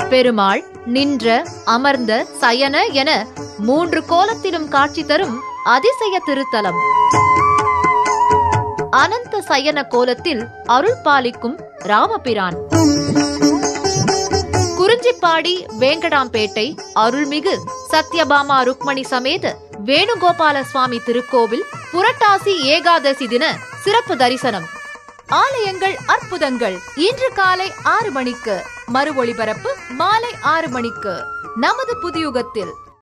பெருமாள் நின்ற அமர்ந்த சயன என மூன்று கோலத்திலும் காட்சி தரும் அதிசய திருத்தலம் அனந்த சயன கோலத்தில் அருள் பாலிக்கும் ராமபிரான் குறிஞ்சிப்பாடி வேங்கடாம்பேட்டை அருள்மிகு சத்யபாமா ருக்மணி சமேத வேணுகோபால சுவாமி திருக்கோவில் புரட்டாசி ஏகாதசி தின சிறப்பு தரிசனம் ஆலயங்கள் அற்புதங்கள் இன்று காலை ஆறு மணிக்கு மறு ஒளிபரப்பு மாலை ஆறு மணிக்கு நமது புதியுகத்தில்